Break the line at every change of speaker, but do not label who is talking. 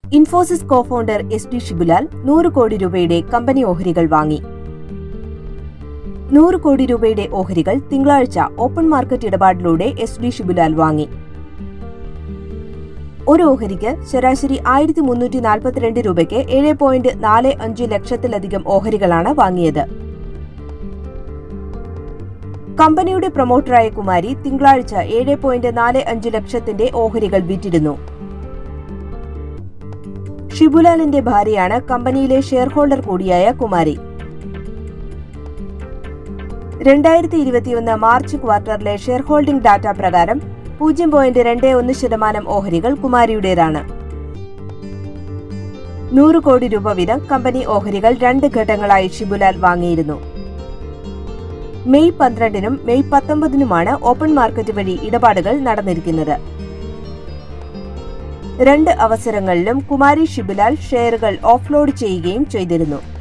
Infosys cofounder S D Shibulal നൂറ് കോടി രൂപയുടെ കമ്പനി ഓഹരികൾ വാങ്ങി നൂറ് കോടി രൂപയുടെ ഓഹരികൾ തിങ്കളാഴ്ച ഓപ്പൺ മാർക്കറ്റ് ഇടപാടിലൂടെ എസ് ഡി ഷിബുലാൽ വാങ്ങി ഒരു ഓഹരിക്ക് ശരാശരി ആയിരത്തി മുന്നൂറ്റി നാൽപ്പത്തിരണ്ട് രൂപയ്ക്ക് ഏഴ് പോയിന്റ് നാല് അഞ്ച് ലക്ഷത്തിലധികം ഓഹരികളാണ് വാങ്ങിയത് കമ്പനിയുടെ പ്രൊമോട്ടറായ കുമാരി തിങ്കളാഴ്ച ഏഴ് പോയിന്റ് നാല് അഞ്ച് ലക്ഷത്തിന്റെ ഓഹരികൾ വിറ്റിരുന്നു ഷിബുലാലിന്റെ ഭാര്യയാണ് കമ്പനിയിലെ ഷെയർ ഹോൾഡർ കൂടിയായ കുമാരി രണ്ടായിരത്തി ഇരുപത്തിയൊന്ന് മാർച്ച് ക്വാർട്ടറിലെ ഷെയർ ഹോൾഡിംഗ് ഡാറ്റ പ്രകാരം പൂജ്യം പോയിന്റ് രണ്ട് ഒന്ന് ശതമാനം ഓഹരികൾ കുമാരിയുടേതാണ് നൂറ് കോടി രൂപ വീതം കമ്പനി ഓഹരികൾ രണ്ട് ഘട്ടങ്ങളായി ഷിബുലാൽ വാങ്ങിയിരുന്നു മെയ് പന്ത്രണ്ടിനും മെയ് പത്തൊമ്പതിനുമാണ് ഓപ്പൺ മാർക്കറ്റ് വഴി ഇടപാടുകൾ നടന്നിരിക്കുന്നത് രണ്ട് അവസരങ്ങളിലും കുമാരി ഷിബുലാൽ ഷെയറുകൾ ഓഫ്ലോഡ് ചെയ്യുകയും ചെയ്തിരുന്നു